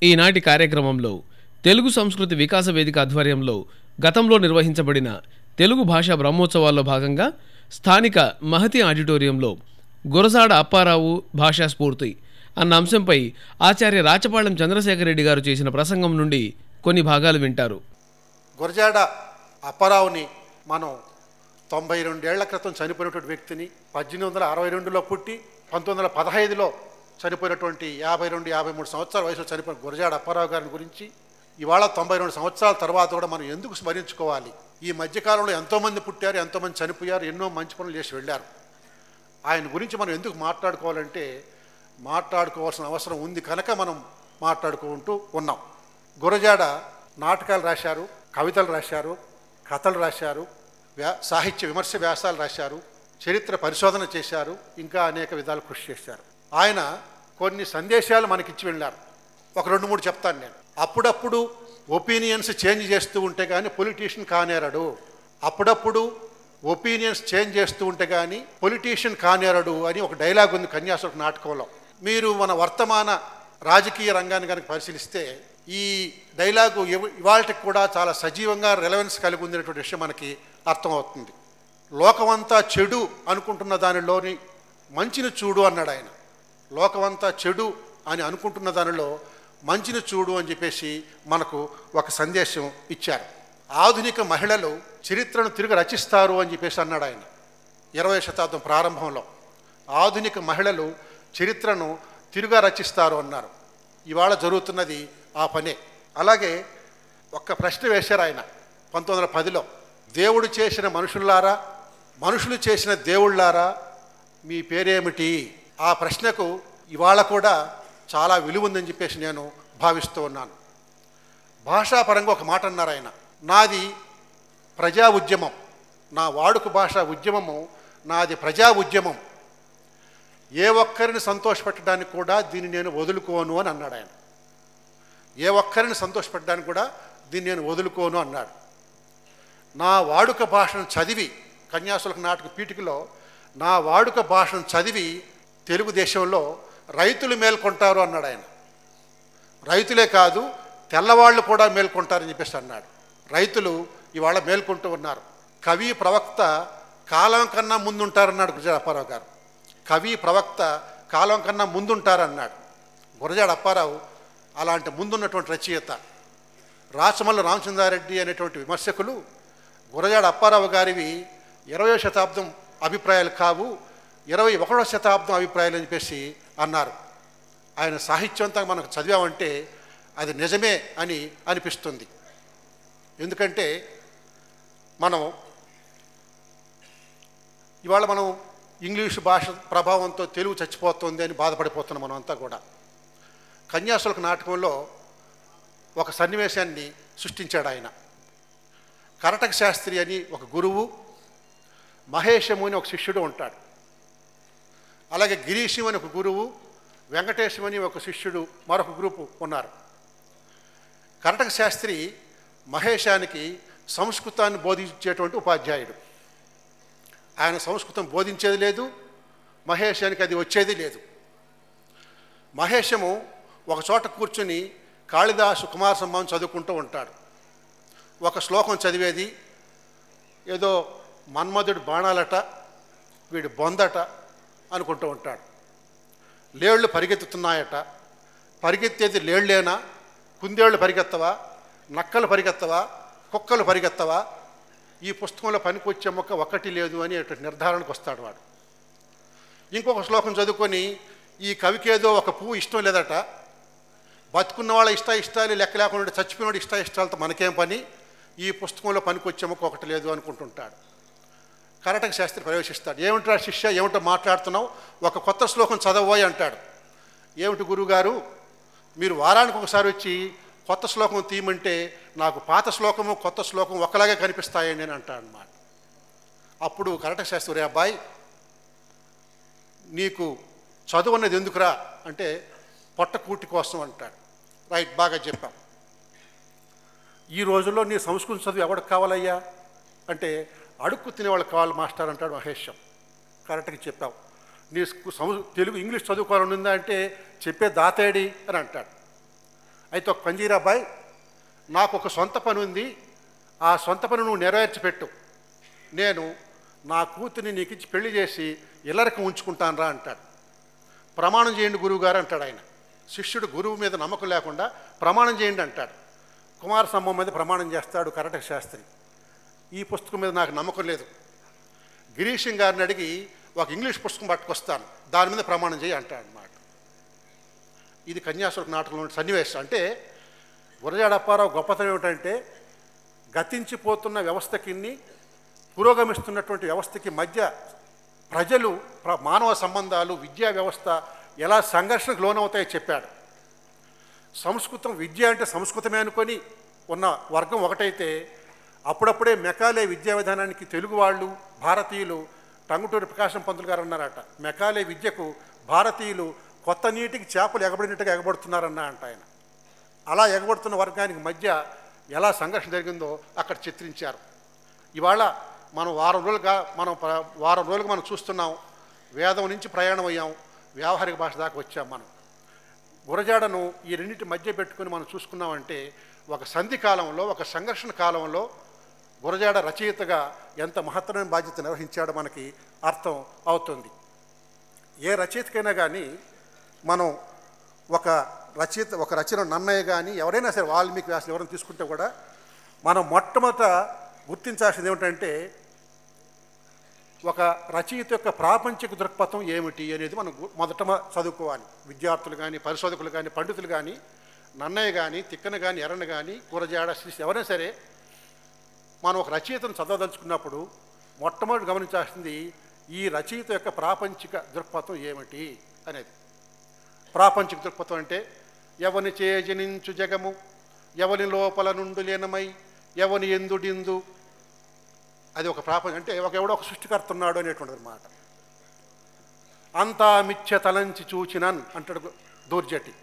ఈనాటి కార్యక్రమంలో తెలుగు సంస్కృతి వికాస వేదిక ఆధ్వర్యంలో గతంలో నిర్వహించబడిన తెలుగు భాషా బ్రహ్మోత్సవాల్లో భాగంగా స్థానిక మహతి ఆడిటోరియంలో గురజాడ అప్పారావు భాషా స్ఫూర్తి అన్న అంశంపై ఆచార్య రాచపాళెం చంద్రశేఖర్ రెడ్డి గారు చేసిన ప్రసంగం నుండి కొన్ని భాగాలు వింటారు గురజాడ అప్పారావుని మనం తొంభై రెండేళ్ల క్రితం చనిపోయినటువంటి వ్యక్తిని పద్దెనిమిది వందల అరవై రెండులో పుట్టి పంతొమ్మిది వందల పదహైదులో చనిపోయినటువంటి యాభై రెండు యాభై మూడు సంవత్సరాల వయసులో చనిపోయిన గురజాడ అప్పారావు గారిని గురించి ఇవాళ తొంభై రెండు సంవత్సరాల తర్వాత కూడా మనం ఎందుకు స్మరించుకోవాలి ఈ మధ్యకాలంలో ఎంతోమంది పుట్టారు ఎంతోమంది చనిపోయారు ఎన్నో మంచి పనులు చేసి వెళ్ళారు ఆయన గురించి మనం ఎందుకు మాట్లాడుకోవాలంటే మాట్లాడుకోవాల్సిన అవసరం ఉంది కనుక మనం మాట్లాడుకుంటూ ఉన్నాం గురజాడ నాటకాలు రాశారు కవితలు రాశారు కథలు రాశారు వ్యా సాహిత్య విమర్శ వ్యాసాలు రాశారు చరిత్ర పరిశోధన చేశారు ఇంకా అనేక విధాలు కృషి చేశారు ఆయన కొన్ని సందేశాలు మనకిచ్చి వెళ్ళారు ఒక రెండు మూడు చెప్తాను నేను అప్పుడప్పుడు ఒపీనియన్స్ చేంజ్ చేస్తూ ఉంటే కానీ పొలిటీషియన్ కానేరడు అప్పుడప్పుడు ఒపీనియన్స్ చేంజ్ చేస్తూ ఉంటే కానీ పొలిటీషియన్ కానేరడు అని ఒక డైలాగ్ ఉంది కన్యాసుర నాటకంలో మీరు మన వర్తమాన రాజకీయ రంగాన్ని కనుక పరిశీలిస్తే ఈ డైలాగు ఇవాళకి కూడా చాలా సజీవంగా రెలవెన్స్ కలిగి ఉందినటువంటి విషయం మనకి అర్థమవుతుంది లోకమంతా చెడు అనుకుంటున్న దానిలోని మంచిని చూడు అన్నాడు ఆయన లోకమంతా చెడు అని అనుకుంటున్న దానిలో మంచిని చూడు అని చెప్పేసి మనకు ఒక సందేశం ఇచ్చారు ఆధునిక మహిళలు చరిత్రను తిరిగి రచిస్తారు అని చెప్పేసి అన్నాడు ఆయన ఇరవై శతాబ్దం ప్రారంభంలో ఆధునిక మహిళలు చరిత్రను తిరుగా రచిస్తారు అన్నారు ఇవాళ జరుగుతున్నది ఆ పనే అలాగే ఒక్క ప్రశ్న వేశారు ఆయన పంతొమ్మిది వందల పదిలో దేవుడు చేసిన మనుషుల్లారా మనుషులు చేసిన దేవుళ్ళారా మీ పేరేమిటి ఆ ప్రశ్నకు ఇవాళ కూడా చాలా విలువ ఉందని చెప్పేసి నేను భావిస్తూ ఉన్నాను భాషాపరంగా ఒక మాట అన్నారు ఆయన నాది ప్రజా ఉద్యమం నా వాడుక భాష ఉద్యమము నాది ప్రజా ఉద్యమం ఏ ఒక్కరిని సంతోషపెట్టడానికి కూడా దీన్ని నేను వదులుకోను అని అన్నాడు ఆయన ఏ ఒక్కరిని సంతోషపెట్టడానికి కూడా దీన్ని నేను వదులుకోను అన్నాడు నా వాడుక భాషను చదివి కన్యాసులకు నాటక పీఠికలో నా వాడుక భాషను చదివి తెలుగుదేశంలో రైతులు మేల్కొంటారు అన్నాడు ఆయన రైతులే కాదు తెల్లవాళ్ళు కూడా మేల్కొంటారని చెప్పేసి అన్నాడు రైతులు ఇవాళ మేల్కొంటూ ఉన్నారు కవి ప్రవక్త కాలం కన్నా ముందుంటారన్నాడు గురజాడ అప్పారావు గారు కవి ప్రవక్త కాలం కన్నా ముందుంటారన్నాడు గురజాడ అప్పారావు అలాంటి ముందున్నటువంటి రచయిత రాచమల్ల రామచంద్రారెడ్డి అనేటువంటి విమర్శకులు గురజాడ అప్పారావు గారివి ఇరవయో శతాబ్దం అభిప్రాయాలు కావు ఇరవై ఒకటో శతాబ్దం అభిప్రాయాలు అని చెప్పేసి అన్నారు ఆయన సాహిత్యం అంతా మనకు చదివామంటే అది నిజమే అని అనిపిస్తుంది ఎందుకంటే మనం ఇవాళ మనం ఇంగ్లీష్ భాష ప్రభావంతో తెలుగు చచ్చిపోతుంది అని బాధపడిపోతున్నాం మనం అంతా కూడా కన్యాశుల్క నాటకంలో ఒక సన్నివేశాన్ని సృష్టించాడు ఆయన కరటక శాస్త్రి అని ఒక గురువు మహేశము అని ఒక శిష్యుడు ఉంటాడు అలాగే గిరీశం అని ఒక గురువు వెంకటేశం అని ఒక శిష్యుడు మరొక గ్రూపు ఉన్నారు కరటక శాస్త్రి మహేశానికి సంస్కృతాన్ని బోధించేటువంటి ఉపాధ్యాయుడు ఆయన సంస్కృతం బోధించేది లేదు మహేశానికి అది వచ్చేది లేదు మహేశము ఒక చోట కూర్చుని కాళిదాసు కుమార సంభవం చదువుకుంటూ ఉంటాడు ఒక శ్లోకం చదివేది ఏదో మన్మధుడు బాణాలట వీడు బొందట అనుకుంటూ ఉంటాడు లేళ్ళు పరిగెత్తుతున్నాయట పరిగెత్తేది లేళ్లేనా కుందేళ్ళు పరిగెత్తవా నక్కలు పరిగెత్తవా కుక్కలు పరిగెత్తవా ఈ పుస్తకంలో పనికొచ్చే మొక్క ఒక్కటి లేదు అని నిర్ధారణకు వస్తాడు వాడు ఇంకొక శ్లోకం చదువుకొని ఈ కవికేదో ఒక పువ్వు ఇష్టం లేదట బతుకున్న వాళ్ళ ఇష్ట ఇష్టాలు లెక్క లేకుండా చచ్చిపోయిన ఇష్ట ఇష్టాలతో మనకేం పని ఈ పుస్తకంలో పనికొచ్చే మొక్క ఒకటి లేదు అనుకుంటుంటాడు కర్ణాటక శాస్త్రి ప్రవేశిస్తాడు ఏమిటా శిష్య ఏమిటో మాట్లాడుతున్నావు ఒక కొత్త శ్లోకం చదవబోయి అంటాడు ఏమిటి గురువుగారు మీరు వారానికి ఒకసారి వచ్చి కొత్త శ్లోకం తీయమంటే నాకు పాత శ్లోకము కొత్త శ్లోకం ఒకలాగే కనిపిస్తాయండి నేను అంటాడు అనమాట అప్పుడు కర్ణాటక శాస్త్రి అబ్బాయి నీకు చదువు అన్నది ఎందుకురా అంటే పొట్టకూటి కోసం అంటాడు రైట్ బాగా చెప్పాం ఈ రోజుల్లో నీ సంస్కృతం చదువు ఎవరికి కావాలయ్యా అంటే అడుక్కు తినేవాళ్ళకి కావాలి మాస్టర్ అంటాడు మహేశం కరెక్ట్గా చెప్పావు నీ స్కూ- సం తెలుగు ఇంగ్లీష్ చదువుకోవాలని ఉందా అంటే చెప్పే దాతేడి అని అంటాడు అయితే ఒక పంజీరాబాయ్ నాకు ఒక సొంత పని ఉంది ఆ సొంత పని నువ్వు నెరవేర్చి పెట్టు నేను నా కూతుర్ని నీకు ఇచ్చి పెళ్లి చేసి ఇల్లరికి ఉంచుకుంటాను రా అంటాడు ప్రమాణం చేయండి గురువు గారు అంటాడు ఆయన శిష్యుడు గురువు మీద నమ్మకం లేకుండా ప్రమాణం చేయండి అంటాడు కుమార సంభవం మీద ప్రమాణం చేస్తాడు కరటక శాస్త్రి ఈ పుస్తకం మీద నాకు నమ్మకం లేదు గిరీశం గారిని అడిగి ఒక ఇంగ్లీష్ పుస్తకం పట్టుకొస్తాను దాని మీద ప్రమాణం చేయి అంటాడు అన్నమాట ఇది కన్యాసుర నాటకంలో సన్నివేశం అంటే గురజాడ అప్పారావు గొప్పతనం ఏమిటంటే గతించిపోతున్న వ్యవస్థకిన్ని పురోగమిస్తున్నటువంటి వ్యవస్థకి మధ్య ప్రజలు ప్ర- మానవ సంబంధాలు విద్యా వ్యవస్థ ఎలా సంఘర్షణకు లోనవుతాయో చెప్పాడు సంస్కృతం విద్య అంటే సంస్కృతమే అనుకొని ఉన్న వర్గం ఒకటైతే అప్పుడప్పుడే మెకాలే విద్యా విధానానికి తెలుగు వాళ్ళు భారతీయులు టంగుటూరి ప్రకాశం పంతులు గారు అన్నారట మెకాలే విద్యకు భారతీయులు కొత్త నీటికి చేపలు ఎగబడినట్టుగా ఎగబడుతున్నారన్న అంట ఆయన అలా ఎగబడుతున్న వర్గానికి మధ్య ఎలా సంఘర్షణ జరిగిందో అక్కడ చిత్రించారు ఇవాళ మనం వారం రోజులుగా మనం ప్ర- వారం రోజులుగా మనం చూస్తున్నాం వేదం నుంచి ప్రయాణం అయ్యాం వ్యావహారిక భాష దాకా వచ్చాం మనం గురజాడను ఈ రెండింటి మధ్య పెట్టుకుని మనం చూసుకున్నామంటే ఒక సంధి కాలంలో ఒక సంఘర్షణ కాలంలో గురజాడ రచయితగా ఎంత మహత్తరమైన బాధ్యత నిర్వహించాడో మనకి అర్థం అవుతుంది ఏ రచయితకైనా కానీ మనం ఒక రచయిత ఒక రచన నన్నయ్య కానీ ఎవరైనా సరే వాల్మీకి వ్యాసం ఎవరైనా తీసుకుంటే కూడా మనం మొట్టమొదట గుర్తించాల్సింది ఏమిటంటే ఒక రచయిత యొక్క ప్రాపంచిక దృక్పథం ఏమిటి అనేది మనం గు- మొదట మ- చదువుకోవాలి విద్యార్థులు కానీ పరిశోధకులు కానీ పండితులు కానీ నన్నయ్య కానీ తిక్కన కానీ ఎర్రన కానీ కూరజాడ శ్రీ ఎవరైనా సరే మనం ఒక రచయితను చదవదలుచుకున్నప్పుడు మొట్టమొదటి గమనించాల్సింది ఈ రచయిత యొక్క ప్రాపంచిక దృక్పథం ఏమిటి అనేది ప్రాపంచిక దృక్పథం అంటే ఎవని చేజనించు జగము ఎవని లోపల నుండు లీనమై ఎవని ఎందుడిందు అది ఒక ప్రాపంచం అంటే ఒక ఎవడో ఒక సృష్టికర్త ఉన్నాడు అనేటువంటిది అనమాట అంతా మిథ్య తలంచి చూచినన్ అంటాడు గు- దూర్జటి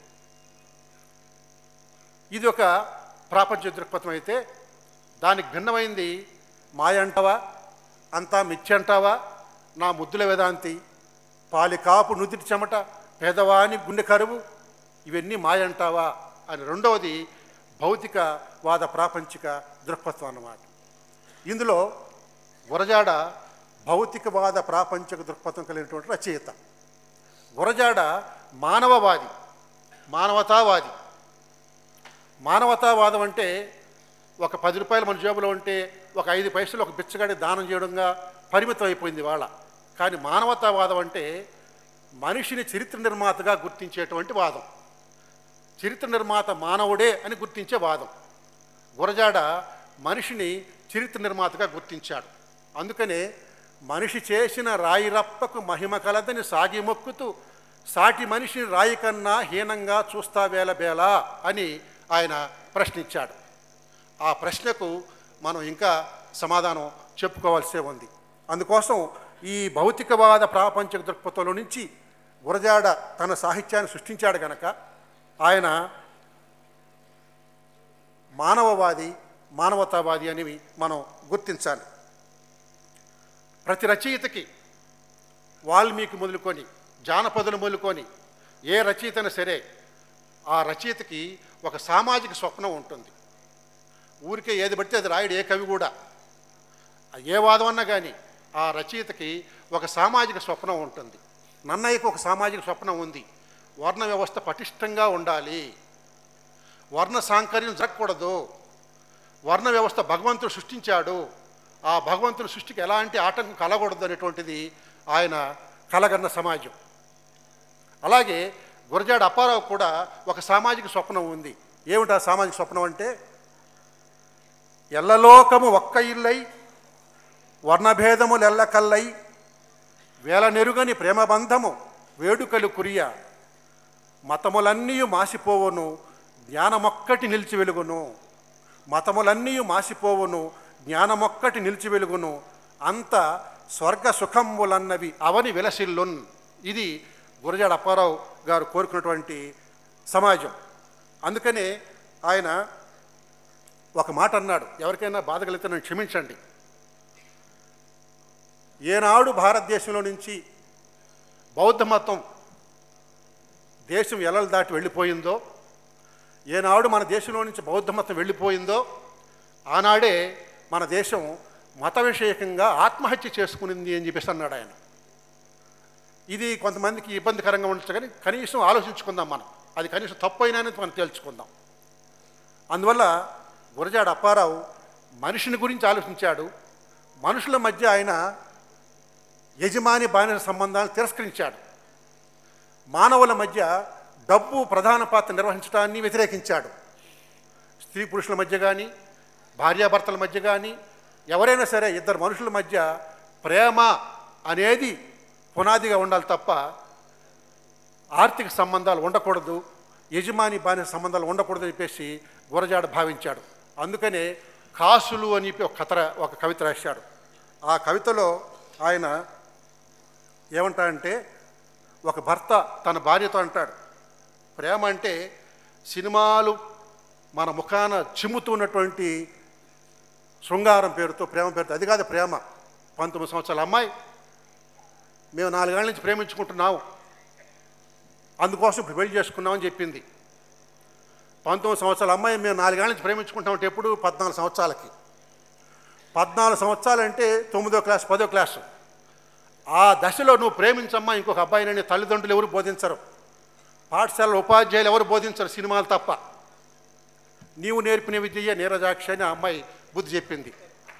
ఇది ఒక ప్రాపంచ దృక్పథం అయితే దానికి భిన్నమైంది మాయ అంటావా అంతా మిథ్య అంటావా నా ముద్దుల వేదాంతి పాలికాపు నుదిటి చెమట పేదవాని గుండె కరువు ఇవన్నీ మాయ అంటావా అని రెండవది భౌతికవాద ప్రాపంచిక దృక్పథం అన్నమాట ఇందులో గురజాడ భౌతికవాద ప్రాపంచిక దృక్పథం కలిగినటువంటి రచయిత గురజాడ మానవవాది మానవతావాది మానవతావాదం అంటే ఒక పది రూపాయలు మన జేబులో ఉంటే ఒక ఐదు పైసలు ఒక బిచ్చగాడి దానం చేయడంగా పరిమితం అయిపోయింది వాళ్ళ కానీ మానవతావాదం అంటే మనిషిని చరిత్ర నిర్మాతగా గుర్తించేటువంటి వాదం చరిత్ర నిర్మాత మానవుడే అని గుర్తించే వాదం గురజాడ మనిషిని చరిత్ర నిర్మాతగా గుర్తించాడు అందుకనే మనిషి చేసిన రాయి రప్పకు మహిమ కలదని సాగి మొక్కుతూ సాటి మనిషిని రాయి కన్నా హీనంగా చూస్తా వేల బేలా అని ఆయన ప్రశ్నించాడు ఆ ప్రశ్నకు మనం ఇంకా సమాధానం చెప్పుకోవాల్సే ఉంది అందుకోసం ఈ భౌతికవాద ప్రాపంచిక దృక్పథంలో నుంచి గురజాడ తన సాహిత్యాన్ని సృష్టించాడు గనక ఆయన మానవవాది మానవతావాది అనేవి మనం గుర్తించాలి ప్రతి రచయితకి వాల్మీకి మొదలుకొని జానపదులు మొదలుకొని ఏ రచయితైనా సరే ఆ రచయితకి ఒక సామాజిక స్వప్నం ఉంటుంది ఊరికే ఏది పడితే అది రాయడు ఏ కవి కూడా ఏ వాదం అన్నా కానీ ఆ రచయితకి ఒక సామాజిక స్వప్నం ఉంటుంది నన్నయ్యకు ఒక సామాజిక స్వప్నం ఉంది వర్ణ వ్యవస్థ పటిష్టంగా ఉండాలి వర్ణ సాంకర్యం జరగకూడదు వర్ణ వ్యవస్థ భగవంతుడు సృష్టించాడు ఆ భగవంతుని సృష్టికి ఎలాంటి ఆటంకం కలగకూడదు అనేటువంటిది ఆయన కలగన్న సమాజం అలాగే గురజాడ అప్పారావు కూడా ఒక సామాజిక స్వప్నం ఉంది ఏమిటి ఆ సామాజిక స్వప్నం అంటే ఎల్లలోకము ఒక్క ఇల్లై వర్ణభేదములెల్లకల్లై వేల నెరుగని ప్రేమబంధము వేడుకలు కురియ మతములన్నీ మాసిపోవును జ్ఞానమొక్కటి నిలిచి వెలుగును మతములన్నీ మాసిపోవును జ్ఞానమొక్కటి నిలిచి వెలుగును అంత స్వర్గ సుఖములన్నవి అవని విలసిల్లున్ ఇది గురజాడ అప్పారావు గారు కోరుకున్నటువంటి సమాజం అందుకనే ఆయన ఒక మాట అన్నాడు ఎవరికైనా బాధ కలిగితే నన్ను క్షమించండి ఏనాడు భారతదేశంలో నుంచి బౌద్ధ మతం దేశం ఎలలు దాటి వెళ్ళిపోయిందో ఏనాడు మన దేశంలో నుంచి బౌద్ధ మతం వెళ్ళిపోయిందో ఆనాడే మన దేశం మత విషయకంగా ఆత్మహత్య చేసుకునింది అని చెప్పేసి అన్నాడు ఆయన ఇది కొంతమందికి ఇబ్బందికరంగా ఉండొచ్చు కానీ కనీసం ఆలోచించుకుందాం మనం అది కనీసం తప్పు అయినా అనేది మనం తేల్చుకుందాం అందువల్ల గురజాడ అప్పారావు మనిషిని గురించి ఆలోచించాడు మనుషుల మధ్య ఆయన యజమాని బానిస సంబంధాలను తిరస్కరించాడు మానవుల మధ్య డబ్బు ప్రధాన పాత్ర నిర్వహించడాన్ని వ్యతిరేకించాడు స్త్రీ పురుషుల మధ్య కానీ భార్యాభర్తల మధ్య కానీ ఎవరైనా సరే ఇద్దరు మనుషుల మధ్య ప్రేమ అనేది పునాదిగా ఉండాలి తప్ప ఆర్థిక సంబంధాలు ఉండకూడదు యజమాని బానిస సంబంధాలు ఉండకూడదు అని చెప్పేసి గురజాడ భావించాడు అందుకనే కాసులు అని చెప్పి ఒక కథ ఒక కవిత రాశాడు ఆ కవితలో ఆయన ఏమంటాడంటే ఒక భర్త తన భార్యతో అంటాడు ప్రేమ అంటే సినిమాలు మన ముఖాన చిమ్ముతున్నటువంటి శృంగారం పేరుతో ప్రేమ పేరుతో అది కాదు ప్రేమ పంతొమ్మిది సంవత్సరాల అమ్మాయి మేము నాలుగేళ్ల నుంచి ప్రేమించుకుంటున్నాము అందుకోసం ఇప్పుడు పెళ్లి చేసుకున్నామని చెప్పింది పంతొమ్మిది సంవత్సరాల అమ్మాయి మేము నాలుగేళ్ల నుంచి ప్రేమించుకుంటామంటే ఎప్పుడు పద్నాలుగు సంవత్సరాలకి పద్నాలుగు సంవత్సరాలు అంటే తొమ్మిదో క్లాస్ పదో క్లాసు ఆ దశలో నువ్వు ప్రేమించమ్మా ఇంకొక అబ్బాయినని తల్లిదండ్రులు ఎవరు బోధించరు పాఠశాల ఉపాధ్యాయులు ఎవరు బోధించరు సినిమాలు తప్ప నీవు నేర్పిన విద్య నీరజాక్షి అని ఆ అమ్మాయి బుద్ధి చెప్పింది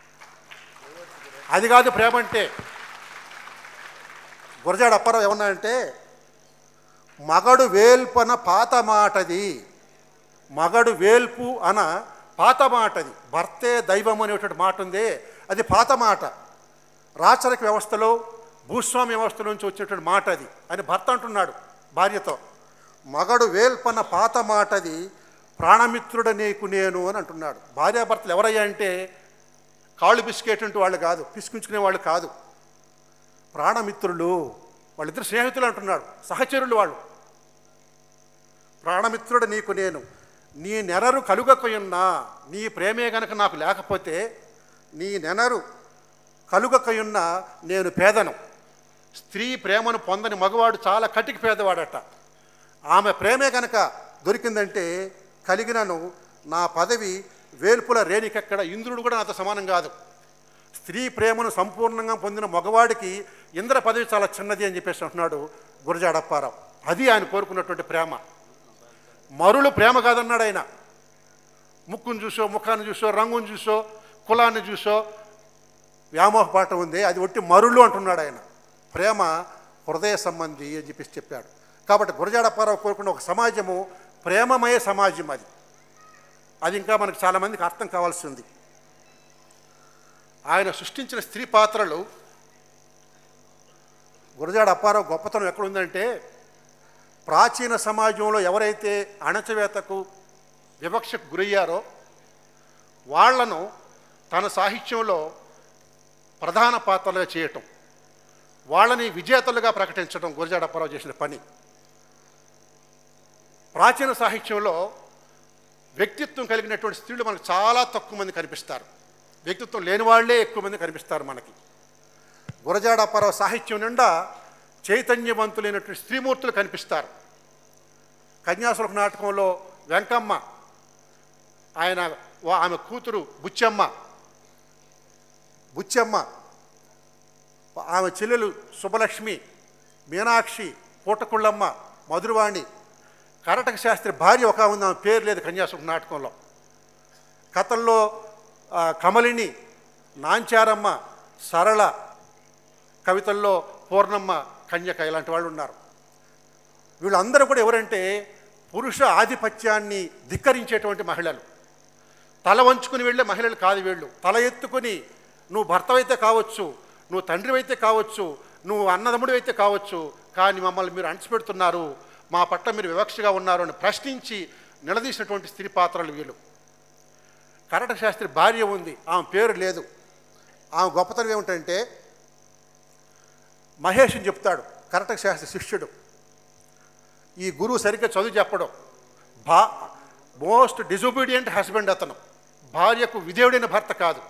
అది కాదు ప్రేమ అంటే గురజాడ అప్పారావు ఏమన్నా అంటే మగడు వేల్పన పాత మాటది మగడు వేల్పు అన పాత మాటది భర్తే దైవం అనేటువంటి మాట ఉంది అది పాత మాట రాచరిక వ్యవస్థలో భూస్వామ్య వ్యవస్థ నుంచి వచ్చినటువంటి మాట అది అని భర్త అంటున్నాడు భార్యతో మగడు వేల్పన పాత మాటది ప్రాణమిత్రుడ నీకు నేను అని అంటున్నాడు భార్యాభర్తలు ఎవరయ్యా అంటే కాళ్ళు పిసికేటువంటి వాళ్ళు కాదు పిసుకుంచుకునే వాళ్ళు కాదు ప్రాణమిత్రులు వాళ్ళిద్దరు స్నేహితులు అంటున్నాడు సహచరులు వాళ్ళు ప్రాణమిత్రుడు నీకు నేను నీ నెరరు కలుగకయున్నా నీ ప్రేమే గనక నాకు లేకపోతే నీ నెనరు కలుగకయున్నా నేను పేదను స్త్రీ ప్రేమను పొందని మగవాడు చాలా కటికి పేదవాడట ఆమె ప్రేమే కనుక దొరికిందంటే కలిగినను నా పదవి వేల్పుల రేణికెక్కడ ఇంద్రుడు కూడా నాతో సమానం కాదు స్త్రీ ప్రేమను సంపూర్ణంగా పొందిన మగవాడికి ఇంద్ర పదవి చాలా చిన్నది అని చెప్పేసి అంటున్నాడు గురజాడప్పారావు అది ఆయన కోరుకున్నటువంటి ప్రేమ మరులు ప్రేమ కాదన్నాడు ఆయన ముక్కును చూసో ముఖాన్ని చూసో రంగును చూసో కులాన్ని చూసో వ్యామోహపాఠం ఉంది అది ఒట్టి మరులు అంటున్నాడు ఆయన ప్రేమ హృదయ సంబంధి అని చెప్పేసి చెప్పాడు కాబట్టి గురజాడప్పారావు కోరుకున్న ఒక సమాజము ప్రేమమయ సమాజం అది అది ఇంకా మనకు చాలామందికి అర్థం కావాల్సి ఉంది ఆయన సృష్టించిన స్త్రీ పాత్రలు గురజాడ అప్పారావు గొప్పతనం ఎక్కడుందంటే ప్రాచీన సమాజంలో ఎవరైతే అణచవేతకు వివక్షకు గురయ్యారో వాళ్లను తన సాహిత్యంలో ప్రధాన పాత్రలుగా చేయటం వాళ్ళని విజేతలుగా ప్రకటించడం గురజాడ అప్పారావు చేసిన పని ప్రాచీన సాహిత్యంలో వ్యక్తిత్వం కలిగినటువంటి స్త్రీలు మనకు చాలా తక్కువ మంది కనిపిస్తారు వ్యక్తిత్వం లేని వాళ్ళే ఎక్కువ మంది కనిపిస్తారు మనకి గురజాడ అప్పారావు సాహిత్యం నిండా చైతన్యవంతులైనటువంటి స్త్రీమూర్తులు కనిపిస్తారు కన్యాసులకు నాటకంలో వెంకమ్మ ఆయన వా- ఆమె కూతురు బుచ్చమ్మ బుచ్చమ్మ ఆమె చెల్లెలు సుబ్బలక్ష్మి మీనాక్షి పూటకుళ్ళమ్మ మధురవాణి కరటక శాస్త్రి భార్య ఒక ఉంది ఆమె పేరు లేదు కన్యాసుకు నాటకంలో కథల్లో ఆ, కమలిని నాంచారమ్మ సరళ కవితల్లో పూర్ణమ్మ కన్యక ఇలాంటి వాళ్ళు ఉన్నారు వీళ్ళందరూ కూడా ఎవరంటే పురుష ఆధిపత్యాన్ని ధిక్కరించేటువంటి మహిళలు తల వంచుకుని వెళ్ళే మహిళలు కాదు వీళ్ళు తల ఎత్తుకుని నువ్వు భర్తవైతే కావచ్చు నువ్వు తండ్రివైతే కావచ్చు నువ్వు అన్నదమ్ముడివైతే కావచ్చు కానీ మమ్మల్ని మీరు అణచిపెడుతున్నారు మా పట్ల మీరు వివక్షగా ఉన్నారు అని ప్రశ్నించి నిలదీసినటువంటి స్త్రీ పాత్రలు వీళ్ళు కరట శాస్త్రి భార్య ఉంది ఆమె పేరు లేదు ఆమె గొప్పతనం ఏమిటంటే మహేష్ అని చెప్తాడు కరటక శాస్త్రి శిష్యుడు ఈ గురువు సరిగ్గా చదువు చెప్పడం భా మోస్ట్ డిజొబీడియంట్ హస్బెండ్ అతను భార్యకు విధేయుడైన భర్త కాదు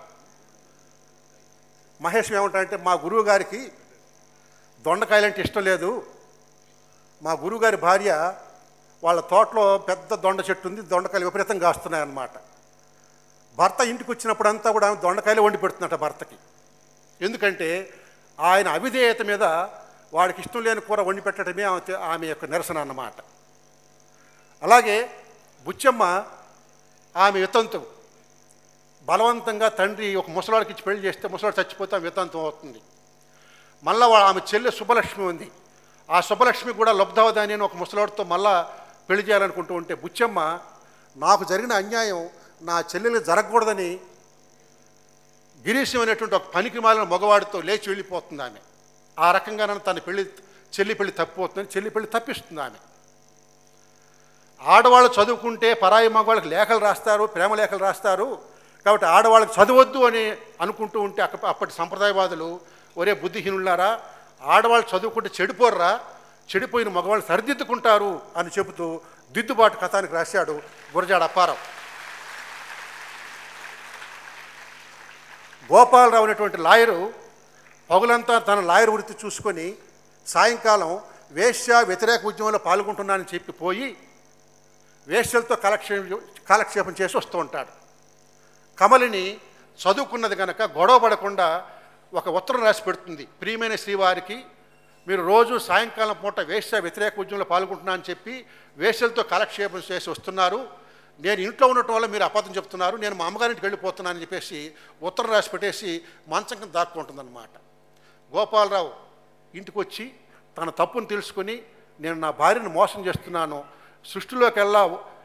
మహేష్ ఏమంటాడంటే మా గురువు గారికి దొండకాయలంటే ఇష్టం లేదు మా గురువుగారి భార్య వాళ్ళ తోటలో పెద్ద దొండ చెట్టు ఉంది దొండకాయలు విపరీతంగా కాస్తున్నాయి అన్నమాట భర్త ఇంటికి వచ్చినప్పుడంతా కూడా ఆమె దొండకాయలు వండి పెడుతుందట భర్తకి ఎందుకంటే ఆయన అవిధేయత మీద వాడికి ఇష్టం లేని కూర వండి పెట్టడమే ఆమె ఆమె యొక్క నిరసన అన్నమాట అలాగే బుచ్చమ్మ ఆమె వితంతు బలవంతంగా తండ్రి ఒక ముసలాడికి ఇచ్చి పెళ్లి చేస్తే ముసలాడు చచ్చిపోతే ఆమె వితంతం అవుతుంది మళ్ళా వాళ్ళ ఆమె చెల్లె శుభలక్ష్మి ఉంది ఆ శుభలక్ష్మి కూడా లబ్ధవదాని అని ఒక ముసలాడితో మళ్ళా పెళ్లి చేయాలనుకుంటూ ఉంటే బుచ్చమ్మ నాకు జరిగిన అన్యాయం నా చెల్లెలు జరగకూడదని గిరీశం అనేటువంటి ఒక పనికి మాలిన మగవాడితో లేచి వెళ్ళిపోతుంది ఆమె ఆ రకంగా తన పెళ్లి చెల్లి పెళ్లి తప్పిపోతుందని చెల్లి పెళ్లి తప్పిస్తుంది ఆమె ఆడవాళ్ళు చదువుకుంటే పరాయి మగవాళ్ళకి లేఖలు రాస్తారు ప్రేమ లేఖలు రాస్తారు కాబట్టి ఆడవాళ్ళకి చదవద్దు అని అనుకుంటూ ఉంటే అక్క అప్పటి సంప్రదాయవాదులు ఒరే బుద్ధిహీనులారా ఆడవాళ్ళు చదువుకుంటే చెడిపోర్రా చెడిపోయిన మగవాళ్ళు సరిదిద్దుకుంటారు అని చెబుతూ దిద్దుబాటు కథానికి రాశాడు గురజాడ అప్పారావు గోపాలరావు అనేటువంటి లాయరు పగులంతా తన లాయర్ వృత్తి చూసుకొని సాయంకాలం వేశ్య వ్యతిరేక ఉద్యమంలో పాల్గొంటున్నానని చెప్పి పోయి వేశ్యలతో కాలక్షేపం కాలక్షేపం చేసి వస్తూ ఉంటాడు కమలిని చదువుకున్నది కనుక గొడవ పడకుండా ఒక ఉత్తరం రాసి పెడుతుంది ప్రియమైన శ్రీవారికి మీరు రోజు సాయంకాలం పూట వేశ్య వ్యతిరేక ఉద్యమంలో పాల్గొంటున్నా అని చెప్పి వేశ్యలతో కాలక్షేపం చేసి వస్తున్నారు నేను ఇంట్లో ఉండటం వల్ల మీరు అబద్ధం చెప్తున్నారు నేను మా అమ్మగారింటికి వెళ్ళిపోతున్నానని చెప్పేసి ఉత్తరం రాసి పెట్టేసి మంచం కింద దాక్కుంటుందన్నమాట గోపాలరావు ఇంటికి వచ్చి తన తప్పును తెలుసుకొని నేను నా భార్యను మోసం చేస్తున్నాను సృష్టిలోకెల్లా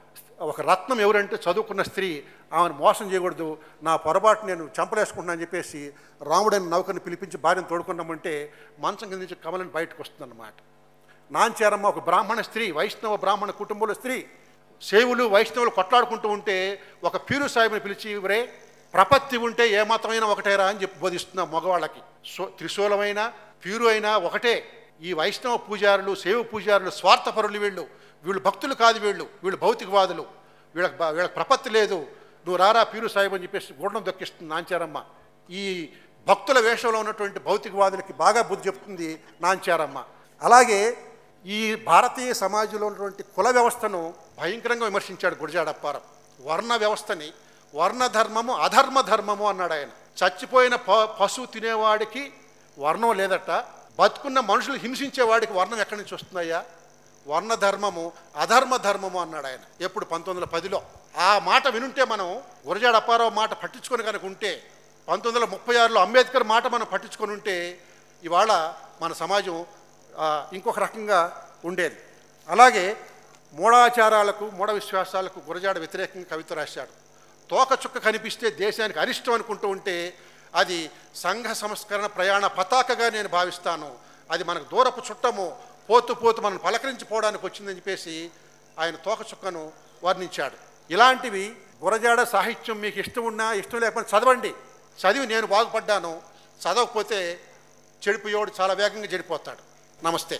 ఒక రత్నం ఎవరంటే చదువుకున్న స్త్రీ ఆమెను మోసం చేయకూడదు నా పొరపాటు నేను చంపలేసుకుంటున్నాను చెప్పేసి రాముడని నౌకని పిలిపించి భార్యను తోడుకున్నామంటే మంచం కింద నుంచి కమలని బయటకు వస్తుందన్నమాట నాంచారమ్మ ఒక బ్రాహ్మణ స్త్రీ వైష్ణవ బ్రాహ్మణ కుటుంబంలో స్త్రీ శైవులు వైష్ణవులు కొట్లాడుకుంటూ ఉంటే ఒక పీరు సాహిబుని పిలిచి ఇవరే ప్రపత్తి ఉంటే ఏ మతమైనా ఒకటేరా అని చెప్పి బోధిస్తున్నాం మగవాళ్ళకి సో త్రిశూలమైన పీరు అయినా ఒకటే ఈ వైష్ణవ పూజారులు శైవ పూజారులు స్వార్థపరులు వీళ్ళు వీళ్ళు భక్తులు కాదు వీళ్ళు వీళ్ళు భౌతికవాదులు వీళ్ళకి బ- వీళ్ళకి ప్రపత్తి లేదు నువ్వు రారా పీరు సాహిబ్ అని చెప్పేసి గుండం దొక్కిస్తుంది నాంచారమ్మ ఈ భక్తుల వేషంలో ఉన్నటువంటి భౌతికవాదులకి బాగా బుద్ధి చెప్తుంది నాంచారమ్మ అలాగే ఈ భారతీయ సమాజంలో ఉన్నటువంటి కుల వ్యవస్థను భయంకరంగా విమర్శించాడు గురజాడ అప్పారావు వర్ణ వ్యవస్థని వర్ణ ధర్మము అధర్మ ధర్మము అన్నాడు ఆయన చచ్చిపోయిన ప పశువు తినేవాడికి వర్ణం లేదట బతుకున్న మనుషులు హింసించేవాడికి వర్ణం ఎక్కడి నుంచి వస్తుందయ్యా వర్ణ ధర్మము అధర్మ ధర్మము అన్నాడు ఆయన ఎప్పుడు పంతొమ్మిది వందల పదిలో ఆ మాట వినుంటే మనం గురజాడ అప్పారావు మాట పట్టించుకొని కనుక ఉంటే పంతొమ్మిది వందల ముప్పై ఆరులో అంబేద్కర్ మాట మనం పట్టించుకొని ఉంటే ఇవాళ మన సమాజం ఆ, ఇంకొక రకంగా ఉండేది అలాగే మూఢాచారాలకు మూఢ విశ్వాసాలకు గురజాడ వ్యతిరేకంగా కవిత రాశాడు తోక చుక్క కనిపిస్తే దేశానికి అరిష్టం అనుకుంటూ ఉంటే అది సంఘ సంస్కరణ ప్రయాణ పతాకగా నేను భావిస్తాను అది మనకు దూరపు చుట్టము పోతూ పోతూ మనం పలకరించిపోవడానికి వచ్చిందని చెప్పేసి ఆయన తోక చుక్కను వర్ణించాడు ఇలాంటివి గురజాడ సాహిత్యం మీకు ఇష్టం ఉన్నా ఇష్టం లేకపోతే చదవండి చదివి నేను బాగుపడ్డాను చదవకపోతే చెడిపోయేవాడు చాలా వేగంగా చెడిపోతాడు నమస్తే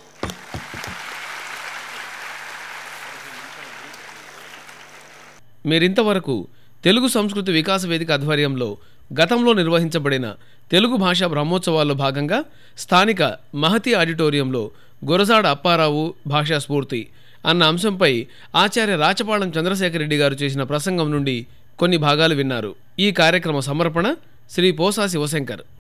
మీరింతవరకు తెలుగు సంస్కృతి వికాస వేదిక ఆధ్వర్యంలో గతంలో నిర్వహించబడిన తెలుగు భాషా బ్రహ్మోత్సవాల్లో భాగంగా స్థానిక మహతి ఆడిటోరియంలో గురజాడ అప్పారావు భాషా స్ఫూర్తి అన్న అంశంపై ఆచార్య రాచపాళెం చంద్రశేఖర్ రెడ్డి గారు చేసిన ప్రసంగం నుండి కొన్ని భాగాలు విన్నారు ఈ కార్యక్రమ సమర్పణ శ్రీ పోసా శివశంకర్